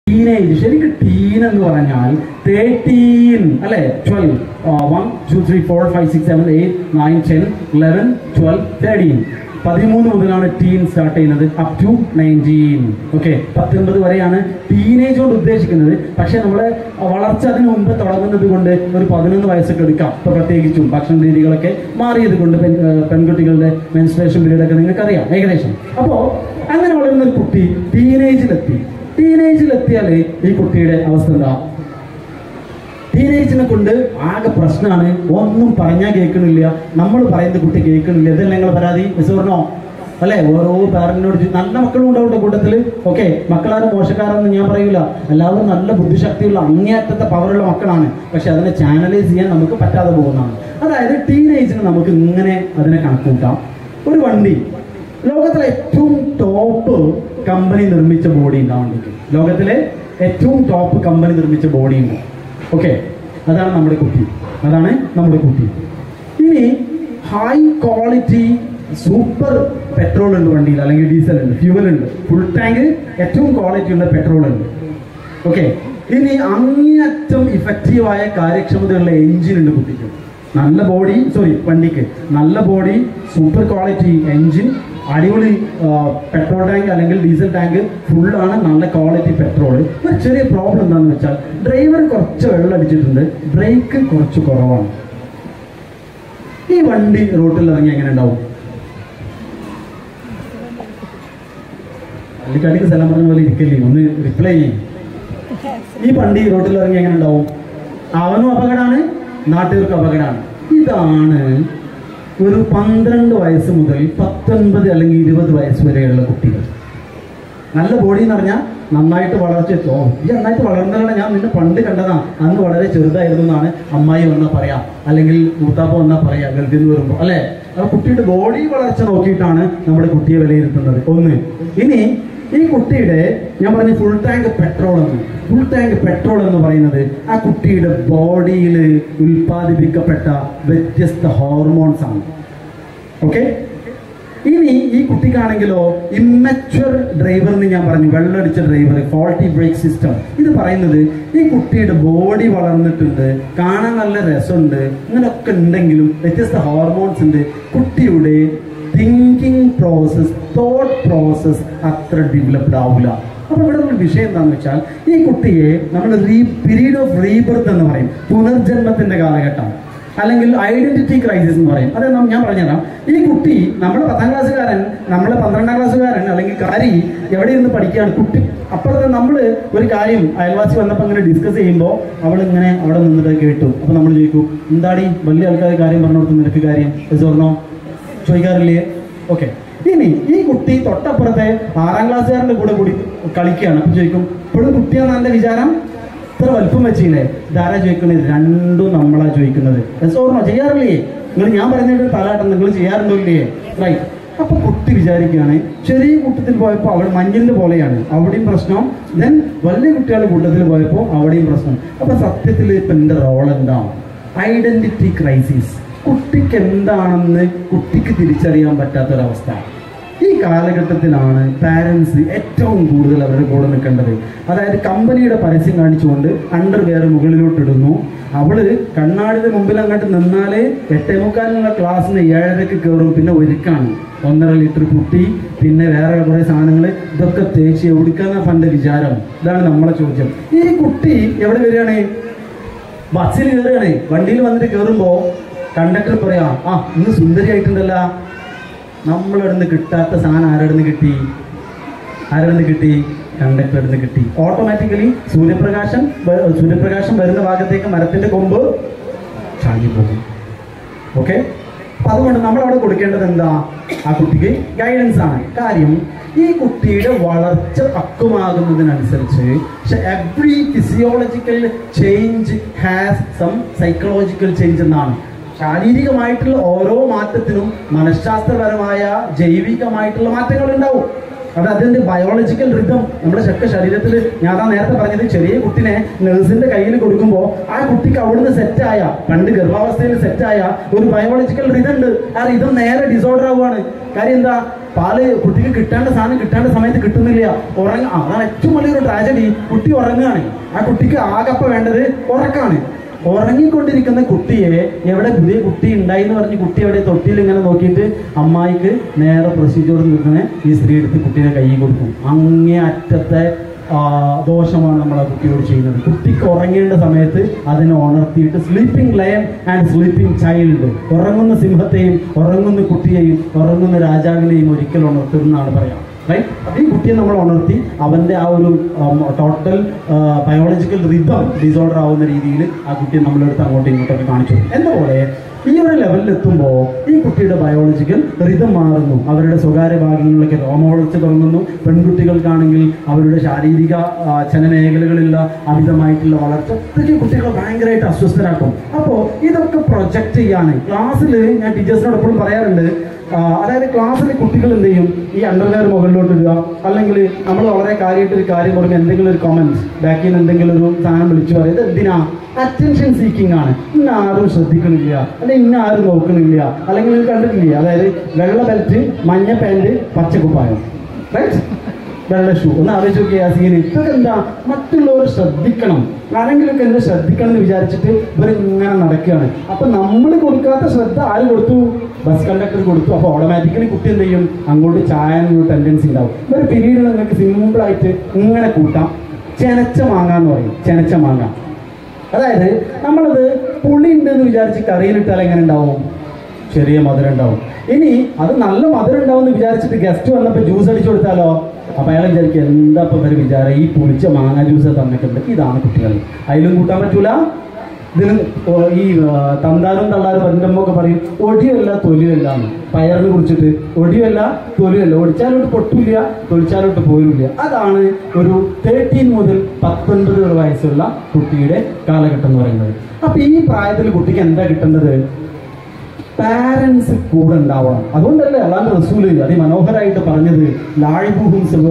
Teenage ശരിക്കും tin എന്ന് പറഞ്ഞാൽ തേർട്ടീൻ അല്ലെ twelve one two three four five six seven eight nine ten eleven twelve thirteen പതിമൂന്ന് മുതലാണ് ടീൻ സ്റ്റാർട്ട് ചെയ്യുന്നത് അപ് ടു നയൻറ്റീൻ ഓക്കെ പത്തൊൻപത് വരെയാണ് ടീനേജ് കൊണ്ട് ഉദ്ദേശിക്കുന്നത് പക്ഷെ നമ്മളെ വളർച്ച അതിന് മുമ്പ് തുടങ്ങുന്നത് കൊണ്ട് ഒരു പതിനൊന്ന് വയസ്സൊക്കെ എടുക്കാം ഇപ്പൊ പ്രത്യേകിച്ചും ഭക്ഷണ രീതികളൊക്കെ മാറിയത് കൊണ്ട് പെൺ- ഏർ പെൺകുട്ടികളുടെ മെൻസ്ട്രേഷൻ പീരീഡ് ഒക്കെ നിങ്ങൾക്ക് അറിയാം ഏകദേശം അപ്പോ അങ്ങനെ വളരുന്ന ഒരു കുട്ടി ടീനേജിലെത്തി ടീനേജിലെത്തിയാൽ ഈ കുട്ടിയുടെ അവസ്ഥ എന്താ ടീനേജിനെ കൊണ്ട് ആകെ പ്രശ്നമാണ് ഒന്നും പറഞ്ഞാൽ കേൾക്കണില്ല നമ്മൾ പറയുന്ന കുട്ടി കേൾക്കണില്ല ഇതല്ല ഞങ്ങൾ പരാതി മിസ് പറഞ്ഞോ അല്ലെ ഓരോ പാരന്റിനോട് ചോ- നല്ല മക്കളും ഉണ്ടാവും കൂട്ടത്തിൽ ഓക്കെ മക്കളാരും മോശക്കാരെന്ന് ഞാൻ പറയൂല എല്ലാവരും നല്ല ബുദ്ധിശക്തിയുള്ള അങ്ങേയറ്റത്തെ പവറുള്ള മക്കളാണ് പക്ഷെ അതിനെ ചാനലൈസ് ചെയ്യാൻ നമുക്ക് പറ്റാതെ പോകുന്നതാണ് അതായത് ടീനേജിന് നമുക്ക് ഇങ്ങനെ അതിനെ കണക്കൂട്ടാം ഒരു വണ്ടി ലോകത്തിലെ ഏറ്റവും ടോപ്പ് കമ്പനി നിർമ്മിച്ച ബോഡി ഉണ്ട് ആ വണ്ടിക്ക് ലോകത്തിലെ ഏറ്റവും ടോപ്പ് കമ്പനി നിർമ്മിച്ച ബോഡി ഉണ്ട് ഓക്കെ അതാണ് നമ്മുടെ കുട്ടി അതാണ് നമ്മുടെ കുട്ടി ഇനി ഹൈ ക്വാളിറ്റി സൂപ്പർ പെട്രോൾ ഉണ്ട് വണ്ടിയിൽ അല്ലെങ്കിൽ ഡീസൽ ഉണ്ട് ഫ്യൂവൽ ഉണ്ട് ഫുൾ ടാങ്ക് ഏറ്റവും ക്വാളിറ്റി ഉള്ള പെട്രോൾ ഉണ്ട് ഓക്കെ ഇനി അങ്ങേയറ്റം ഇഫക്റ്റീവായ കാര്യക്ഷമതയുള്ള എഞ്ചിൻ ഉണ്ട് കുട്ടിക്ക് നല്ല ബോഡി സോറി വണ്ടിക്ക് നല്ല ബോഡി സൂപ്പർ ക്വാളിറ്റി എഞ്ചിൻ അടിപൊളി പെട്രോൾ ടാങ്ക് അല്ലെങ്കിൽ ഡീസൽ ടാങ്ക് ഫുള്ളാണ് നല്ല ക്വാളിറ്റി പെട്രോൾ ഒരു ചെറിയ പ്രോബ്ലം എന്താണെന്ന് വെച്ചാൽ ഡ്രൈവർ കുറച്ച് വെള്ളം അടിച്ചിട്ടുണ്ട് ബ്രേക്ക് കുറച്ച് കുറവാണ് ഈ വണ്ടി റോട്ടിൽ ഇറങ്ങി എങ്ങനെ ഉണ്ടാവും അല്ലിക്കടിക്ക് സ്ഥലം പറഞ്ഞ പോലെ ഇരിക്കില്ലേ ഒന്ന് റിപ്ലൈ ചെയ്യും ഈ വണ്ടി റോട്ടിൽ ഇറങ്ങി എങ്ങനെ ഉണ്ടാവും അവനും അപകടമാണ് നാട്ടുകാർക്ക് അപകടമാണ് ഇതാണ് ഒരു പന്ത്രണ്ട് വയസ്സ് മുതൽ പത്തൊൻപത് അല്ലെങ്കിൽ ഇരുപത് വയസ്സ് വരെയുള്ള കുട്ടികൾ നല്ല ബോഡി എന്ന് പറഞ്ഞാൽ നന്നായിട്ട് വളർച്ച വെച്ചോ ഈ നന്നായിട്ട് വളർന്നതാണ് ഞാൻ നിന്നെ പണ്ട് കണ്ടതാ അന്ന് വളരെ ചെറുതായിരുന്നു എന്നാണ് അമ്മായി വന്നാൽ പറയാം അല്ലെങ്കിൽ മൂത്താപ്പ വന്നാൽ പറയാം ഗൾഫിൽ നിന്ന് വരുമ്പോൾ അല്ലെ ആ കുട്ടിയുടെ ബോഡി വളർച്ച നോക്കിയിട്ടാണ് നമ്മുടെ കുട്ടിയെ വിലയിരുത്തുന്നത് ഒന്ന് ഇനി ഈ കുട്ടിയുടെ ഞാൻ പറഞ്ഞ ഫുൾ ടാങ്ക് പെട്രോൾ എന്ന് ഫുൾ ടാങ്ക് പെട്രോൾ എന്ന് പറയുന്നത് ആ കുട്ടിയുടെ ബോഡിയിൽ ഉൽപ്പാദിപ്പിക്കപ്പെട്ട വ്യത്യസ്ത ഹോർമോൺസ് ആണ് ഓക്കെ ഇനി ഈ കുട്ടിക്കാണെങ്കിലോ ഇമ്മച്വർ ഡ്രൈവർ എന്ന് ഞാൻ പറഞ്ഞു വെള്ളമടിച്ച ഡ്രൈവർ ഫോൾട്ടി ബ്രേക്ക് സിസ്റ്റം ഇത് പറയുന്നത് ഈ കുട്ടിയുടെ ബോഡി വളർന്നിട്ടുണ്ട് കാണാൻ നല്ല രസമുണ്ട് ഇങ്ങനെയൊക്കെ ഉണ്ടെങ്കിലും വ്യത്യസ്ത ഹോർമോൺസ് ഉണ്ട് കുട്ടിയുടെ തിങ്കിങ് പ്രോസസ് തോട്ട് പ്രോസസ് അത്ര ഡെവലപ്ഡ് ആവില്ല അപ്പൊ ഇവിടെ ഒരു വിഷയം എന്താണെന്ന് വെച്ചാൽ ഈ കുട്ടിയെ നമ്മൾ റീ പീരീഡ് ഓഫ് റീബർത്ത് എന്ന് പറയും പുനർജന്മത്തിന്റെ കാലഘട്ടം അല്ലെങ്കിൽ ഐഡന്റിറ്റി ക്രൈസിസ് എന്ന് പറയും അത് നം- ഞാൻ പറഞ്ഞുതരാം ഈ കുട്ടി നമ്മുടെ പത്താം ക്ലാസ്സുകാരൻ നമ്മളെ പന്ത്രണ്ടാം ക്ലാസ്സുകാരൻ അല്ലെങ്കിൽ കാരി എവിടെ ഇരുന്ന് പഠിക്കുകയാണ് കുട്ടി അപ്പുറത്ത് നമ്മൾ ഒരു കാര്യം അയൽവാസി വന്നപ്പോൾ ഇങ്ങനെ ഡിസ്കസ് ചെയ്യുമ്പോൾ അവൾ ഇങ്ങനെ അവിടെ നിന്നിട്ട് കേട്ടു അപ്പൊ നമ്മൾ ചോദിക്കും എന്താടി വലിയ ആൾക്കാർ കാര്യം പറഞ്ഞു കൊടുത്തു നിനക്ക് കാര്യം പറഞ്ഞോ ചോദിക്കാറില്ലേ ഓക്കെ ഇനി ഈ കുട്ടി തൊട്ടപ്പുറത്തെ ആറാം ക്ലാസ്സുകാരന്റെ കൂടെ കൂടി കളിക്കുകയാണ് അപ്പൊ ചോദിക്കും ഇപ്പോഴും കുട്ടിയാന്ന് എന്റെ വിചാരം ഇത്ര വലുപ്പം വെച്ചില്ലേ ഇതാരാ ചോദിക്കുന്നത് രണ്ടും നമ്മളാ ചോദിക്കുന്നത് എസ് ഓർമ്മ ചെയ്യാറില്ലേ നിങ്ങൾ ഞാൻ പറയുന്നത് തലാട്ടം നിങ്ങൾ ചെയ്യാറുണ്ടോ ഇല്ലേ റൈറ്റ് അപ്പൊ കുട്ടി വിചാരിക്കുകയാണ് ചെറിയ കൂട്ടത്തിൽ പോയപ്പോൾ അവിടെ മഞ്ഞിന്റെ പോലെയാണ് അവിടെയും പ്രശ്നം ദെൻ വലിയ കുട്ടികളുടെ കൂട്ടത്തിൽ പോയപ്പോൾ അവിടെയും പ്രശ്നം അപ്പൊ സത്യത്തിൽ ഇപ്പൊ എന്റെ റോൾ എന്താണ് ഐഡന്റിറ്റി ക്രൈസിസ് കുട്ടിക്ക് എന്താണെന്ന് കുട്ടിക്ക് തിരിച്ചറിയാൻ പറ്റാത്തൊരവസ്ഥ ഈ കാലഘട്ടത്തിലാണ് പാരൻസ് ഏറ്റവും കൂടുതൽ അവരുടെ കൂടെ നിൽക്കേണ്ടത് അതായത് കമ്പനിയുടെ പരസ്യം കാണിച്ചുകൊണ്ട് അണ്ടർവെയർ മുകളിലോട്ട് ഇടുന്നു അവള് കണ്ണാടിയുടെ മുമ്പിൽ അങ്ങോട്ട് നിന്നാലേ എട്ടേ മുക്കാലിനുള്ള ക്ലാസ്സിന് ഏഴരക്ക് കയറും പിന്നെ ഒരുക്കാണ് ഒന്നര ലിറ്റർ കുട്ടി പിന്നെ വേറെ കുറെ സാധനങ്ങൾ ഇതൊക്കെ തേച്ച് എവിടുക്കാന്ന പണ്ട് വിചാരം ഇതാണ് നമ്മളെ ചോദ്യം ഈ കുട്ടി എവിടെ വരികയാണ് ബസ്സിൽ കയറുകയാണ് വണ്ടിയിൽ വന്നിട്ട് കയറുമ്പോ കണ്ടക്ടർ പറയാ ആ ഇന്ന് സുന്ദരിയായിട്ടുണ്ടല്ല നമ്മളിടുന്ന് കിട്ടാത്ത സാധനം ആരുടെ കിട്ടി ആരുടെ കിട്ടി കണ്ടക്ടറിന് കിട്ടി ഓട്ടോമാറ്റിക്കലി സൂര്യപ്രകാശം വ- സൂര്യപ്രകാശം വരുന്ന ഭാഗത്തേക്ക് മരത്തിന്റെ കൊമ്പ് ചാഞ്ഞു പോകും ഓക്കെ അപ്പൊ അതുകൊണ്ട് നമ്മൾ അവിടെ കൊടുക്കേണ്ടത് എന്താ ആ കുട്ടിക്ക് ഗൈഡൻസ് ആണ് കാര്യം ഈ കുട്ടിയുടെ വളർച്ച പക്വമാകുന്നതിനനുസരിച്ച് പക്ഷെ every physiological change has some psychological change എന്നാണ് ശാരീരികമായിട്ടുള്ള ഓരോ മാറ്റത്തിനും മനഃശാസ്ത്രപരമായ ജൈവികമായിട്ടുള്ള മാറ്റങ്ങൾ ഉണ്ടാവും അത് അതിന്റെ ബയോളജിക്കൽ റിതം നമ്മുടെ ശക്ത ശരീരത്തിൽ ഞാൻ അതാ നേരത്തെ പറഞ്ഞത് ചെറിയ കുട്ടിനെ നഴ്സിന്റെ കയ്യിൽ കൊടുക്കുമ്പോൾ ആ കുട്ടിക്ക് അവിടുന്ന് സെറ്റായ പണ്ട് ഗർഭാവസ്ഥയിൽ സെറ്റായ ഒരു ബയോളജിക്കൽ റിതം ഉണ്ട് ആ റിതം നേരെ ഡിസോർഡർ ആവുകയാണ് കാര്യം എന്താ പാല് കുട്ടിക്ക് കിട്ടേണ്ട സാധനം കിട്ടേണ്ട സമയത്ത് കിട്ടുന്നില്ല ഉറങ്ങ അതാണ് ഏറ്റവും വലിയൊരു ട്രാജഡി കുട്ടി ഉറങ്ങുകയാണ് ആ കുട്ടിക്ക് ആകപ്പ വേണ്ടത് ഉറക്കാണ് ഉറങ്ങിക്കൊണ്ടിരിക്കുന്ന കുട്ടിയെ എവിടെ പുതിയ കുട്ടി ഉണ്ടായി എന്ന് പറഞ്ഞ് കുട്ടി എവിടെ തൊട്ടിയിൽ ഇങ്ങനെ നോക്കിയിട്ട് അമ്മായിക്ക് നേരെ പ്രൊസീജിയർ നിൽക്കുന്ന ഈ സ്ത്രീ എടുത്ത് കുട്ടീനെ കൈ കൊടുക്കും അങ്ങേ അറ്റത്തെ ആ, ദോഷമാണ് നമ്മൾ ആ കുട്ടിയോട് ചെയ്യുന്നത് കുട്ടിക്ക് ഉറങ്ങേണ്ട സമയത്ത് അതിനെ ഉണർത്തിയിട്ട് sleeping lion and sleeping child ഉറങ്ങുന്ന സിംഹത്തെയും ഉറങ്ങുന്ന കുട്ടിയെയും ഉറങ്ങുന്ന രാജാവിനെയും ഒരിക്കൽ ഉണർത്തുന്നതാണ് പറയാം റൈറ്റ് അപ്പോൾ ഈ കുട്ടിയെ നമ്മൾ ഉണർത്തി അവൻ്റെ ആ ഒരു ടോട്ടൽ ബയോളജിക്കൽ റിതം ഡിസോർഡർ ആവുന്ന രീതിയിൽ ആ കുട്ടിയെ നമ്മളെടുത്ത് അങ്ങോട്ടും ഇങ്ങോട്ടൊക്കെ കാണിച്ചു കൊടുക്കും. എന്ന പോലെ ഈ ഒരു ലെവലിൽ എത്തുമ്പോൾ ഈ കുട്ടിയുടെ ബയോളജിക്കൽ റിതം മാറുന്നു അവരുടെ സ്വകാര്യ ഭാഗങ്ങളിലൊക്കെ രോമവളർച്ച തുടങ്ങുന്നു പെൺകുട്ടികൾക്കാണെങ്കിൽ അവരുടെ ശാരീരിക ആ, ചലനമേഖലകളിലുള്ള അമിതമായിട്ടുള്ള വളർച്ച ഇതൊക്കെ കുട്ടികളെ ഭയങ്കരമായിട്ട് അസ്വസ്ഥരാക്കും അപ്പോൾ ഇതൊക്കെ പ്രൊജക്റ്റ് ചെയ്യാണ് ക്ലാസ്സിൽ ഞാൻ ടീച്ചേഴ്സിനോട് എപ്പോഴും പറയാറുണ്ട് ആ, അതായത് ക്ലാസ്സിൽ കുട്ടികൾ എന്ത് ചെയ്യും ഈ അണ്ടർവെയർ മുകളിലോട്ട് ഇടുക അല്ലെങ്കിൽ നമ്മൾ വളരെ കാര്യമായിട്ട് ഒരു കാര്യം പറയുമ്പോൾ എന്തെങ്കിലും ഒരു കമന്റ് ബാക്കിൽ നിന്ന് എന്തെങ്കിലും ഒരു സാധനം വിളിച്ചു പറയും ഇത് എന്തിനാ അറ്റൻഷൻ സീക്കിംഗ് ആണ് ഇന്ന ആരും ശ്രദ്ധിക്കണില്ല അല്ലെങ്കിൽ ഇന്ന ആരും നോക്കണില്ല അല്ലെങ്കിൽ നിങ്ങൾ കണ്ടിട്ടില്ലേ അതായത് വെള്ള ബെൽറ്റ് മഞ്ഞ പാൻറ് പച്ച കുപ്പായം റൈറ്റ് വെള്ള ഷൂ ഒന്ന് ആലോചിച്ച് നോക്കിയാ സീന് ഇതൊക്കെ എന്താ മറ്റുള്ളവർ ശ്രദ്ധിക്കണം ആരെങ്കിലുമൊക്കെ എന്നെ ശ്രദ്ധിക്കണം എന്ന് വിചാരിച്ചിട്ട് ഇവർ ഇങ്ങനെ നടക്കുകയാണ് അപ്പൊ നമ്മൾ കൊടുക്കാത്ത ശ്രദ്ധ ആര് കൊടുത്തു ബസ് കണ്ടക്ടർ കൊടുത്തു അപ്പൊ ഓട്ടോമാറ്റിക്കലി കുട്ടി എന്ത് ചെയ്യും അങ്ങോട്ട് ചായാനൊരു ടെൻഡൻസി ഉണ്ടാവും ഇവർ പിന്നീട് നിങ്ങൾക്ക് സിമ്പിൾ ആയിട്ട് ഇങ്ങനെ കൂട്ടാം ചെനച്ച മാങ്ങ എന്ന് പറയും ചെനച്ച മാങ്ങ അതായത് നമ്മളത് പുളി ഉണ്ട് എന്ന് വിചാരിച്ച് കറിയിലിട്ടാൽ എങ്ങനെ ഉണ്ടാവും ചെറിയ മധുരം ഉണ്ടാവും ഇനി അത് നല്ല മധുരം ഉണ്ടാവും എന്ന് വിചാരിച്ചിട്ട് ഗസ്റ്റ് വന്നപ്പോൾ ജ്യൂസ് അടിച്ചു കൊടുത്താലോ അപ്പൊ അയാൾ വിചാരിക്കും എന്താ ഇപ്പൊ ഇവര് വിചാരം ഈ പുളിച്ച മാങ്ങ ജ്യൂസ് തന്നിട്ടുണ്ട് ഇതാണ് കുട്ടികൾ അതിലും കൂട്ടാൻ പറ്റൂല ഇതിന് ഓ- ഈ ആ, തന്താരും തള്ളാരും പതിൻ്റമ്മൊക്കെ പറയും ഒടിയല്ല തൊലിയല്ല എന്ന് പയറിനെ കുറിച്ചിട്ട് ഒടിയല്ല തൊലിയല്ല ഒടിച്ചാലോട്ട് പൊട്ടില്ല തൊളിച്ചാലോട്ട് പോരില്ല അതാണ് ഒരു തേർട്ടീൻ മുതൽ പത്തൊൻപത് വയസ്സുള്ള കുട്ടിയുടെ കാലഘട്ടം എന്ന് പറയുന്നത് അപ്പൊ ഈ പ്രായത്തിൽ കുട്ടിക്ക് എന്താ കിട്ടേണ്ടത് പാരൻസ് കൂടെ ഉണ്ടാവണം അതുകൊണ്ടല്ലേ അള്ളാന്റെ റസൂല് അതിമനോഹരായിട്ട് പറഞ്ഞത് ലാഴിബൂഹും സിറുവ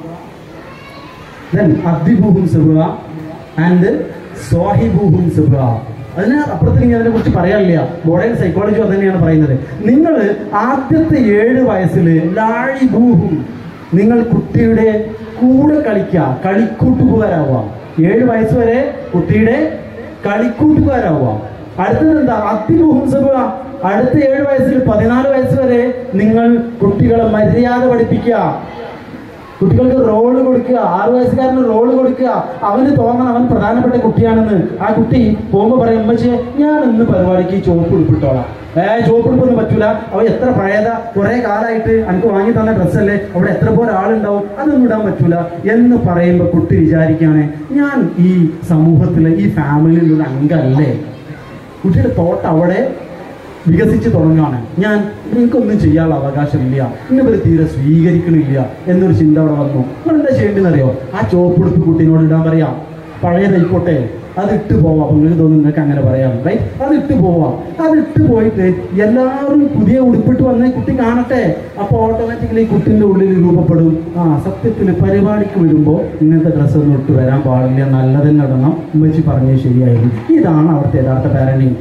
ദെൻ അദ്ദിബൂഹും സിറുവ ആൻഡ് സ്വാഹിബൂഹും സിറുവ അതിന് അപ്പുറത്ത് ഇനി അതിനെ കുറിച്ച് പറയാനില്ല മോഡേൺ സൈക്കോളജി അത് തന്നെയാണ് പറയുന്നത് നിങ്ങൾ ആദ്യത്തെ ഏഴ് വയസ്സിൽ ലാഴിബൂഹും നിങ്ങൾ കുട്ടിയുടെ കൂടെ കളിക്കുക കളിക്കൂട്ടുകാരാവുക ഏഴ് വയസ്സ് വരെ കുട്ടിയുടെ കളിക്കൂട്ടുകാരാവുക അടുത്തത് എന്താ അതിബൂഹും സിറുവ അടുത്ത ഏഴ് വയസ്സിൽ പതിനാല് വയസ്സ് വരെ നിങ്ങൾ കുട്ടികളെ മര്യാദ പഠിപ്പിക്കുക കുട്ടികൾക്ക് റോള് കൊടുക്കുക ആറു വയസ്സുകാരന് റോള് കൊടുക്കുക അവന് തോന്നണം അവൻ പ്രധാനപ്പെട്ട കുട്ടിയാണെന്ന് ആ കുട്ടി പോകുമ്പോ പറയും ഉമ്മച്ചേ ഞാൻ ഇന്ന് പരിപാടിക്ക് ചോപ്പ് ഉടുപ്പിട്ടോളാം ഏ ചോപ്പ് ഉടുപ്പൊന്നും പറ്റൂല അവ എത്ര പഴയത കുറെ കാലമായിട്ട് എനിക്ക് വാങ്ങി തന്ന ഡ്രസ്സല്ലേ അവിടെ എത്ര പോലെ ആളുണ്ടാവും അതൊന്നും ഇടാൻ പറ്റൂല എന്ന് പറയുമ്പോ കുട്ടി വിചാരിക്കുകയാണ് ഞാൻ ഈ സമൂഹത്തിലെ ഈ ഫാമിലിയിലുള്ള അംഗമല്ലേ കുട്ടിയുടെ തോട്ട് അവിടെ വികസിച്ച് തുടങ്ങുകയാണ് ഞാൻ എനിക്കൊന്നും ചെയ്യാനുള്ള അവകാശമില്ല ഇന്നിവർ തീരെ സ്വീകരിക്കണില്ല എന്നൊരു ചിന്ത അവിടെ വന്നു നിങ്ങൾ എന്താ ചെയ്യേണ്ടതെന്നറിയോ ആ ചോപ്പെടുത്ത് കുട്ടീനോട് ഇടാൻ പറയാം പഴയതായിക്കോട്ടെ അത് ഇട്ട് പോവാം അപ്പൊ നിങ്ങൾക്ക് തോന്നുന്നു നിങ്ങൾക്ക് അങ്ങനെ പറയാം റൈറ്റ് അത് ഇട്ട് പോവാം അത് ഇട്ട് പോയിട്ട് എല്ലാവരും പുതിയ ഉടുപ്പിട്ട് വന്നേ കുട്ടി കാണട്ടെ അപ്പോൾ ഓട്ടോമാറ്റിക്കലി കുട്ടിന്റെ ഉള്ളിൽ രൂപപ്പെടും ആ സത്യത്തിൽ പരിപാടിക്ക് വരുമ്പോൾ ഇങ്ങനത്തെ ഡ്രസ്സ് ഒന്നും ഇട്ട് വരാൻ പാടില്ല നല്ലതെന്ന് ഇടണം ഉമ്മച്ചി പറഞ്ഞത് ശരിയായിരുന്നു ഇതാണ് അവിടുത്തെ യഥാർത്ഥ പാരന്റിങ്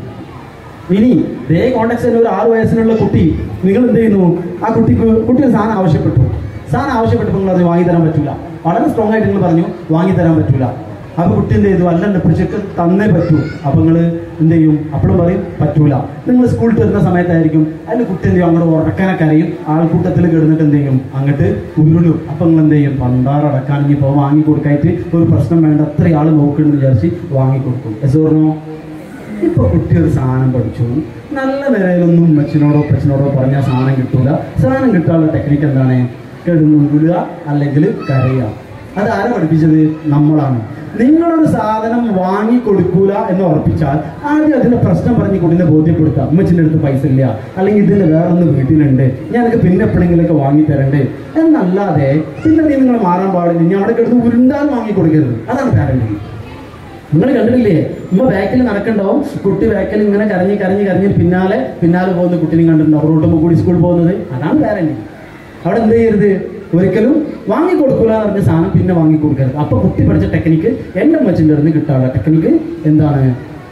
ഇനി ഇതേ കോണ്ടക്സിൽ ഒരു ആറു വയസ്സിനുള്ള കുട്ടി നിങ്ങൾ എന്ത് ചെയ്യുന്നു ആ കുട്ടിക്ക് കുട്ടി ഒരു സാധനം ആവശ്യപ്പെട്ടു സാധനം ആവശ്യപ്പെട്ടപ്പോൾ നിങ്ങൾ അത് വാങ്ങി തരാൻ പറ്റില്ല വളരെ സ്ട്രോങ് ആയിട്ട് നിങ്ങൾ പറഞ്ഞു വാങ്ങി തരാൻ പറ്റില്ല അപ്പൊ കുട്ടി എന്ത് ചെയ്തു അല്ലണ്ട് പക്ഷെ തന്നേ പറ്റൂ അപ്പൊ നിങ്ങൾ എന്ത് ചെയ്യും അപ്പോഴും പറയും പറ്റൂല നിങ്ങൾ സ്കൂളിൽ വരുന്ന സമയത്തായിരിക്കും അതിൽ കുട്ടി എന്ത് ചെയ്യും അങ്ങോട്ട് ഉറക്കാനെ കരയും ആൾക്കൂട്ടത്തിൽ കിടന്നിട്ട് എന്ത് ചെയ്യും അങ്ങോട്ട് ഉരുളും അപ്പൊ നിങ്ങൾ എന്ത് ചെയ്യും പണ്ടാറടക്കാണെങ്കിൽ ഇപ്പോൾ വാങ്ങി കൊടുക്കായിട്ട് ഒരു പ്രശ്നം വേണ്ട അത്ര ആൾ നോക്കണമെന്ന് വിചാരിച്ച് വാങ്ങി കൊടുക്കും എസ് പറഞ്ഞോ ഇപ്പൊ കുട്ടി ഒരു സാധനം പഠിച്ചു നല്ല നിലയിലൊന്നും ഉമ്മച്ചിനോടോ അപ്പച്ചനോടോ പറഞ്ഞ സാധനം കിട്ടൂല സാധനം കിട്ടാനുള്ള ടെക്നിക്ക് എന്താണ് കിടന്നുരുളുക അല്ലെങ്കിൽ കരയുക അത് ആരാ പഠിപ്പിച്ചത് നമ്മളാണ് നിങ്ങളൊരു സാധനം വാങ്ങി കൊടുക്കൂല എന്ന് ഉറപ്പിച്ചാൽ ആദ്യം അതിന്റെ പ്രശ്നം പറഞ്ഞ് കുട്ടിനെ ബോധ്യപ്പെടുത്താം ഉമ്മച്ചിന്റെ അടുത്ത് പൈസ ഇല്ല അല്ലെങ്കിൽ ഇതിന് വേറൊന്ന് വീട്ടിലുണ്ട് ഞാനൊക്കെ പിന്നെ എപ്പോഴെങ്കിലൊക്കെ വാങ്ങി തരണ്ടേ എന്നല്ലാതെ പിന്നെ നീ നിങ്ങൾ മാറാൻ പാടില്ല ഞാൻ അവിടെ കിടന്ന് ഉരുണ്ടാൻ വാങ്ങി കൊടുക്കരുത് അതാണ് പാരന്റിങ് നിങ്ങൾ കണ്ടിട്ടില്ലേ ഉമ്മ ബാക്കിൽ നടക്കണ്ടാവും കുട്ടി ബാക്കിൽ ഇങ്ങനെ കരഞ്ഞ് കരഞ്ഞ് കരഞ്ഞ് പിന്നാലെ പിന്നാലെ പോകുന്ന കുട്ടീനെയും കണ്ടിട്ടുണ്ടാവും റോട്ടുമ്പോൾ കൂടി സ്കൂളിൽ പോകുന്നത് അതാണ് പാരന്റിങ് അവിടെ എന്ത് ചെയ്യരുത് ഒരിക്കലും വാങ്ങി കൊടുക്കൂല എന്ന് പറഞ്ഞ സാധനം പിന്നെ വാങ്ങി കൊടുക്കരുത് അപ്പൊ കുട്ടി പഠിച്ച ടെക്നിക്ക് എന്റെ അമ്മച്ചിൻ്റെ അടുത്ത് കിട്ടാനുള്ള ടെക്നിക്ക് എന്താണ്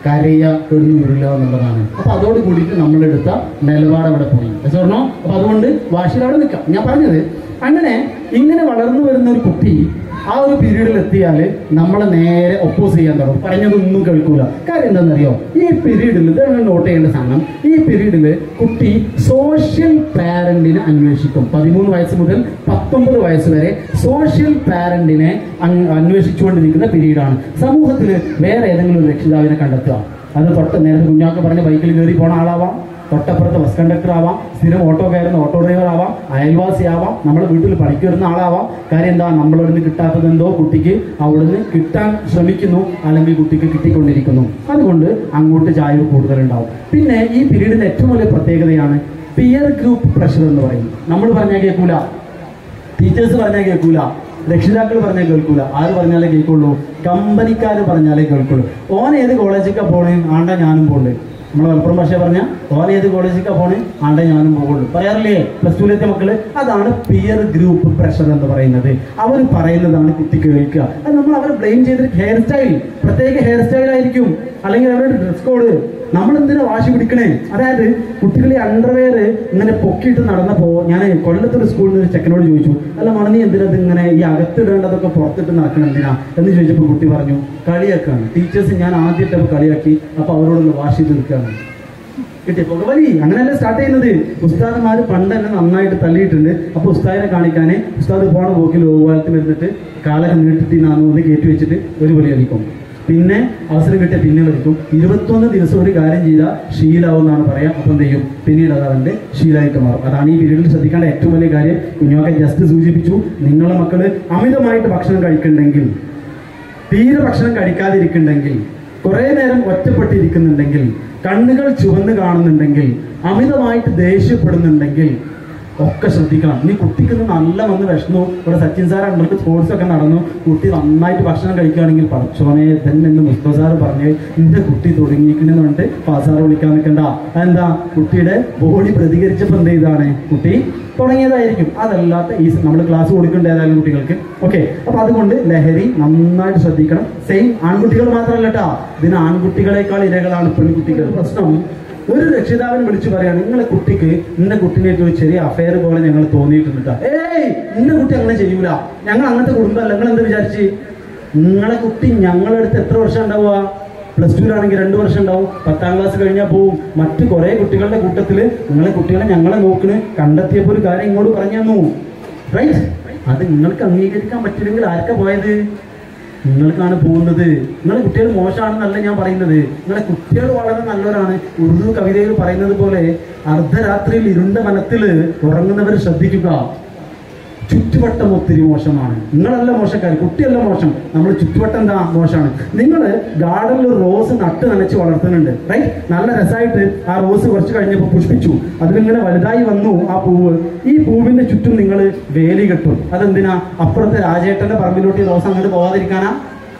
കരയ കിടന്നു വരില്ല എന്നുള്ളതാണ് അപ്പൊ അതോട് കൂടിയിട്ട് നമ്മളെടുത്ത നിലപാട് അവിടെ പോയി സ്വർണ്ണോ അപ്പൊ അതുകൊണ്ട് വാശിയിൽ അവിടെ നിൽക്കാം ഞാൻ പറഞ്ഞത് അങ്ങനെ ഇങ്ങനെ വളർന്നു വരുന്ന ഒരു കുട്ടി ആ ഒരു പീരീഡിൽ എത്തിയാൽ നമ്മളെ നേരെ ഒപ്പോസ് ചെയ്യാൻ തുടങ്ങും പറഞ്ഞതൊന്നും കേൾക്കൂല കാര്യം എന്താണെന്നറിയോ ഈ പീരീഡിൽ ഇത് നോട്ട് ചെയ്യേണ്ട സാധനം ഈ പീരീഡിൽ കുട്ടി സോഷ്യൽ പാരന്റിനെ അന്വേഷിക്കും പതിമൂന്ന് വയസ്സ് മുതൽ പത്തൊമ്പത് വയസ്സ് വരെ സോഷ്യൽ പാരന്റിനെ അന്വേഷിച്ചുകൊണ്ടിരിക്കുന്ന പീരീഡാണ് സമൂഹത്തിൽ വേറെ ഏതെങ്കിലും ഒരു രക്ഷിതാവിനെ കണ്ടെത്തുക അത് തൊട്ട് നേരത്തെ കുഞ്ഞാക്ക പറഞ്ഞ ബൈക്കിൽ കയറി പോണ ആളാവാം തൊട്ടപ്പുറത്ത് ബസ് കണ്ടക്ടർ ആവാം സ്ഥിരം ഓട്ടോ കയറുന്ന ഓട്ടോ ഡ്രൈവർ ആവാം അയൽവാസി ആവാം നമ്മുടെ വീട്ടിൽ പണിക്ക് വരുന്ന ആളാവാം കാര്യം എന്താ നമ്മളിവിടുന്ന് കിട്ടാത്തത് എന്തോ കുട്ടിക്ക് അവിടുന്ന് കിട്ടാൻ ശ്രമിക്കുന്നു അല്ലെങ്കിൽ കുട്ടിക്ക് കിട്ടിക്കൊണ്ടിരിക്കുന്നു അതുകൊണ്ട് അങ്ങോട്ട് ചായ കൂടുതലുണ്ടാവും പിന്നെ ഈ പീരീഡിന്റെ ഏറ്റവും വലിയ പ്രത്യേകതയാണ് പിയർ ഗ്രൂപ്പ് പ്രഷർ എന്ന് പറയും നമ്മൾ പറഞ്ഞാൽ കേൾക്കൂല ടീച്ചേഴ്സ് പറഞ്ഞാൽ കേൾക്കൂല രക്ഷിതാക്കൾ പറഞ്ഞാൽ കേൾക്കൂല ആര് പറഞ്ഞാലേ കേൾക്കുള്ളൂ കമ്പനിക്കാർ പറഞ്ഞാലേ കേൾക്കുള്ളൂ ഓൻ ഏത് കോളേജിലേക്കാ പോണേ ആണ്ട ഞാനും പോണ്ട് നമ്മളെ മലപ്പുറം ഭാഷ പറഞ്ഞ ഓൻ ഏത് കോളേജിലേക്കാ പോണേ ആണ്ട ഞാനും പോകുള്ളൂ പറയാറില്ലേ പ്ലസ് ടുവിലെത്തിയ മക്കള് അതാണ് പിയർ ഗ്രൂപ്പ് പ്രഷർ എന്ന് പറയുന്നത് അവർ പറയുന്നതാണ് കുട്ടി കേൾക്കുക അത് നമ്മൾ അവരെ ബ്ലെയിം ചെയ്തിട്ട് ഹെയർ സ്റ്റൈൽ പ്രത്യേക ഹെയർ സ്റ്റൈൽ ആയിരിക്കും അല്ലെങ്കിൽ അവരുടെ ഡ്രസ് കോഡ് നമ്മൾ എന്തിനാ വാശി പിടിക്കണേ അതായത് കുട്ടികളെ അണ്ടർവെയർ ഇങ്ങനെ പൊക്കിയിട്ട് നടന്നപ്പോ ഞാൻ കൊല്ലത്തൊരു സ്കൂളിൽ നിന്ന് ഒരു ചെക്കനോട് ചോദിച്ചു അല്ല മണനി എന്തിനാ ഇത് ഇങ്ങനെ ഈ അകത്തിടേണ്ടതൊക്കെ പുറത്തിട്ട് നടക്കണം എന്തിനാ എന്ന് ചോദിച്ചപ്പോൾ കുട്ടി പറഞ്ഞു കളിയാക്കാണ് ടീച്ചേഴ്സ് ഞാൻ ആദ്യമായിട്ട് കളിയാക്കി അപ്പൊ അവരോടൊന്ന് വാശി തീർക്കുകയാണ് കിട്ടി പുകവലി അങ്ങനെയല്ല സ്റ്റാർട്ട് ചെയ്യുന്നത് ഉസ്താദന്മാര് പണ്ട് തന്നെ നന്നായിട്ട് തള്ളിയിട്ടുണ്ട് അപ്പൊ ഉസ്താദിനെ കാണിക്കാന് ഉസ്താദ് പോണ പോക്കിൽ ഓവാലത്തിൽ ഇരുന്നിട്ട് കാലൊക്കെ നീട്ടിട്ട് നാന്നു ഒന്ന് കയറ്റി വെച്ചിട്ട് ഒരു വലി കളിക്കും പിന്നെ അവസരം കിട്ടിയ പിന്നെ കളിക്കും ഇരുപത്തൊന്ന് ദിവസം ഒരു കാര്യം ചെയ്താൽ ശീലാവും എന്നാണ് പറയാം അപ്പം എന്ത് ചെയ്യും പിന്നീട് അത് അവന്റെ ശീലമായിട്ട് മാറും അതാണ് ഈ പീരീഡിൽ ശ്രദ്ധിക്കേണ്ട ഏറ്റവും വലിയ കാര്യം കുഞ്ഞുമൊക്കെ ജസ്റ്റ് സൂചിപ്പിച്ചു നിങ്ങളെ മക്കള് അമിതമായിട്ട് ഭക്ഷണം കഴിക്കുന്നുണ്ടെങ്കിൽ തീരെ ഭക്ഷണം കഴിക്കാതിരിക്കുന്നുണ്ടെങ്കിൽ കുറെ നേരം ഒറ്റപ്പെട്ടിരിക്കുന്നുണ്ടെങ്കിൽ കണ്ണുകൾ ചുവന്ന് കാണുന്നുണ്ടെങ്കിൽ അമിതമായിട്ട് ദേഷ്യപ്പെടുന്നുണ്ടെങ്കിൽ ഒക്കെ ശ്രദ്ധിക്കണം ഇനി കുട്ടിക്ക് ഇന്ന് നല്ല വന്ന് വിഷമു ഇവിടെ സച്ചിൻ സാർ ഉണ്ടല്ലോ സ്പോർട്സ് ഒക്കെ നടന്നു കുട്ടി നന്നായിട്ട് ഭക്ഷണം കഴിക്കുകയാണെങ്കിൽ പഠിച്ചോനെ തന്നെ എന്ന് മുസ്തഫ സാർ പറഞ്ഞ് എന്റെ കുട്ടി തുടങ്ങിയിരിക്കണെന്ന് പറഞ്ഞിട്ട് പാസാർ വിളിക്കാൻ നിൽക്കണ്ട അതെന്താ കുട്ടിയുടെ ബോഡി പ്രതികരിച്ചപ്പോൾ എന്ത് ചെയ്താണ് കുട്ടി തുടങ്ങിയതായിരിക്കും അതല്ലാത്ത ഈ നമ്മൾ ക്ലാസ് കൊടുക്കേണ്ട ഏതായാലും കുട്ടികൾക്ക് ഓക്കെ അപ്പൊ അതുകൊണ്ട് ലഹരി നന്നായിട്ട് ശ്രദ്ധിക്കണം സെയിം ആൺകുട്ടികൾ മാത്രമല്ല കേട്ടാ ഇതിന് ആൺകുട്ടികളെക്കാൾ ഇരകളാണ് പെൺകുട്ടികൾ പ്രശ്നം ഒരു രക്ഷിതാവിനെ വിളിച്ചു പറയാണ് നിങ്ങളെ കുട്ടിക്ക് ഇന്ന കുട്ടീനായിട്ട് ഒരു ചെറിയ അഫയർ പോലെ ഞങ്ങൾ തോന്നിയിട്ടുണ്ട് ട്ടാ. ഏയ് ഇന്ന കുട്ടി അങ്ങനെ ചെയ്യൂല ഞങ്ങൾ അങ്ങനത്തെ കുടുംബമല്ല നിങ്ങൾ എന്താ വിചാരിച്ച് നിങ്ങളെ കുട്ടി ഞങ്ങളുടെ അടുത്ത് എത്ര വർഷം ഉണ്ടാവുക പ്ലസ് ടുവിലാണെങ്കിൽ രണ്ട് വർഷം ഉണ്ടാവും പത്താം ക്ലാസ് കഴിഞ്ഞാൽ പോവും മറ്റു കുറെ കുട്ടികളുടെ കൂട്ടത്തിൽ നിങ്ങളെ കുട്ടികളെ ഞങ്ങളെ നോക്കണ് കണ്ടെത്തിയപ്പോൾ ഒരു കാര്യം ഇങ്ങോട്ട് പറഞ്ഞു തന്നു റൈറ്റ് അത് നിങ്ങൾക്ക് അംഗീകരിക്കാൻ പറ്റില്ലെങ്കിൽ ആർക്കാ പോയത് നിങ്ങൾക്കാണ് പോകുന്നത് നിങ്ങളെ കുട്ടികൾ മോശമാണെന്നല്ല ഞാൻ പറയുന്നത് നിങ്ങളെ കുട്ടികൾ വളരെ നല്ലവരാണ് ഉറുദു കവിതയിൽ പറയുന്നത് പോലെ അർദ്ധരാത്രിയിൽ ഇരുണ്ട വനത്തിൽ ഉറങ്ങുന്നവർ ശ്രദ്ധിക്കുക ചുറ്റുവട്ടം ഒത്തിരി മോശമാണ് നിങ്ങളല്ല മോശക്കാർ കുട്ടിയല്ല മോശം നമ്മൾ ചുറ്റുവട്ടം എന്താ മോശമാണ് നിങ്ങൾ ഗാർഡനിൽ ഒരു റോസ് നട്ട് നനച്ച് വളർത്തുന്നുണ്ട് റൈറ്റ് നല്ല രസമായിട്ട് ആ റോസ് കുറച്ച് കഴിഞ്ഞപ്പോൾ പുഷ്പിച്ചു അതിലിങ്ങനെ വലുതായി വന്നു ആ പൂവ് ഈ പൂവിന്റെ ചുറ്റും നിങ്ങൾ വേലി കെട്ടും അതെന്തിനാ അപ്പുറത്തെ രാജേട്ടന്റെ പറമ്പിലോട്ട് ഈ റോസ് അങ്ങോട്ട് പോകാതിരിക്കാനാ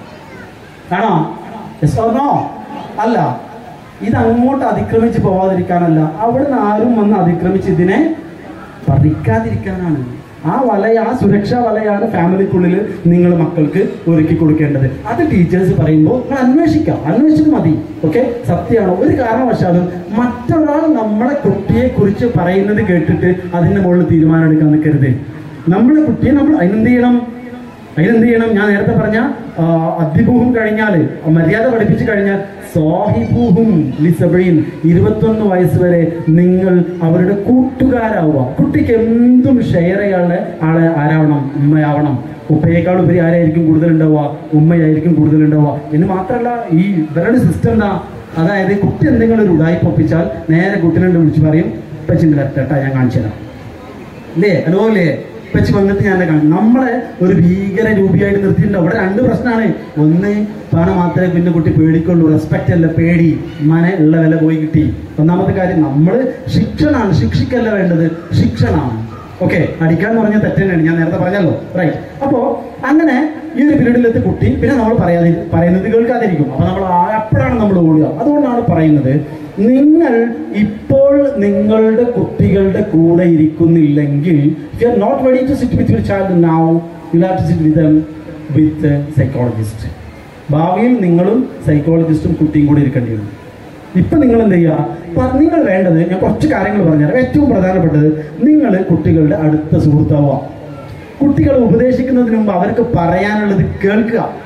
ആണോ Yes or no? അല്ല ഇത് അങ്ങോട്ട് അതിക്രമിച്ച് പോവാതിരിക്കാനല്ല അവിടുന്ന് ആരും വന്ന് അതിക്രമിച്ച് ഇതിനെ പതിക്കാതിരിക്കാനാണ് ആ വലയ ആ സുരക്ഷാ വലയാണ് ഫാമിലിക്കുള്ളിൽ നിങ്ങൾ മക്കൾക്ക് ഒരുക്കി കൊടുക്കേണ്ടത് അത് ടീച്ചേഴ്സ് പറയുമ്പോൾ നിങ്ങൾ അന്വേഷിക്കാം അന്വേഷിച്ചിട്ട് മതി ഓക്കെ സത്യമാണ് ഒരു കാരണവശാലും മറ്റൊരാൾ നമ്മുടെ കുട്ടിയെ കുറിച്ച് പറയുന്നത് കേട്ടിട്ട് അതിന്റെ മുകളിൽ തീരുമാനം എടുക്കാൻ നിൽക്കരുത് നമ്മുടെ കുട്ടിയെ നമ്മൾ അതിനെന്ത് ചെയ്യണം അതിനെന്ത് ചെയ്യണം ഞാൻ നേരത്തെ പറഞ്ഞ ആ, അദ്ദിബൂഹും കഴിഞ്ഞാൽ മര്യാദ പഠിപ്പിച്ചു കഴിഞ്ഞാൽ സാഹിബൂഹും ലിസബീൻ ഇരുപത്തൊന്ന് വയസ്സ് വരെ നിങ്ങൾ അവരുടെ കൂട്ടുകാരാവുക കുട്ടിക്ക് എന്തും ഷെയർ ചെയ്യാനുള്ള ആളെ ആരാവണം ഉമ്മയാവണം ഉപ്പയേക്കാൾ ഉപരി ആരായിരിക്കും കൂടുതൽ ഉണ്ടാവുക ഉമ്മയായിരിക്കും കൂടുതൽ ഉണ്ടാവുക എന്ന് മാത്രമല്ല ഈ ഇവരുടെ സിസ്റ്റം എന്താ അതായത് കുട്ടി എന്തെങ്കിലും ഒരു ഉടായ്പ ഒപ്പിച്ചാൽ നേരെ കുട്ടീനെ വിളിച്ച് പറയും ഇപ്പച്ചിൻ്റെ കറക്റ്റാ ഞാൻ കാണിച്ചു തരാം അല്ലേ അനുഭവല്ലേ വെച്ച് വന്നിട്ട് ഞാൻ കാണും നമ്മളെ ഒരു ഭീകര രൂപിയായിട്ട് നിർത്തിയിട്ടുണ്ട് അവിടെ രണ്ട് പ്രശ്നമാണ് ഒന്ന് പണം മാത്രമേ പിന്നെ കുട്ടി പേടിക്കുള്ളൂ റെസ്പെക്റ്റ് അല്ല പേടി മനെ ഉള്ള വില പോയി കിട്ടി ഒന്നാമത്തെ കാര്യം നമ്മൾ ശിക്ഷണാണ് ശിക്ഷിക്കല്ല വേണ്ടത് ശിക്ഷണാണ് ഓക്കെ അടിക്കാന്ന് പറഞ്ഞാൽ തെറ്റന്നെയാണ് ഞാൻ നേരത്തെ പറഞ്ഞല്ലോ റൈറ്റ് അപ്പോ അങ്ങനെ ഈ ഒരു പീരീഡിലെത്തി കുട്ടി പിന്നെ നമ്മൾ പറയാതെ പറയുന്നത് കേൾക്കാതിരിക്കും അപ്പൊ നമ്മൾ ആ- അപ്പോഴാണ് നമ്മൾ ഓടുക അതുകൊണ്ടാണ് പറയുന്നത് നിങ്ങൾ ഇപ്പോൾ നിങ്ങളുടെ കുട്ടികളുടെ കൂടെ ഇരിക്കുന്നില്ലെങ്കിൽ you are not ready to sit with your child now you have to sit with with psychologist ഭാവിയിൽ നിങ്ങളും സൈക്കോളജിസ്റ്റും കുട്ടിയും കൂടി ഇരിക്കേണ്ടി വരും ഇപ്പൊ നിങ്ങൾ എന്ത് ചെയ്യുക പ- നിങ്ങൾ വേണ്ടത് ഞാൻ കുറച്ച് കാര്യങ്ങൾ പറഞ്ഞുതരാം ഏറ്റവും പ്രധാനപ്പെട്ടത് നിങ്ങൾ കുട്ടികളുടെ അടുത്ത സുഹൃത്താവുക കുട്ടികളെ ഉപദേശിക്കുന്നതിന് മുമ്പ് അവർക്ക് പറയാനുള്ളത് കേൾക്കുക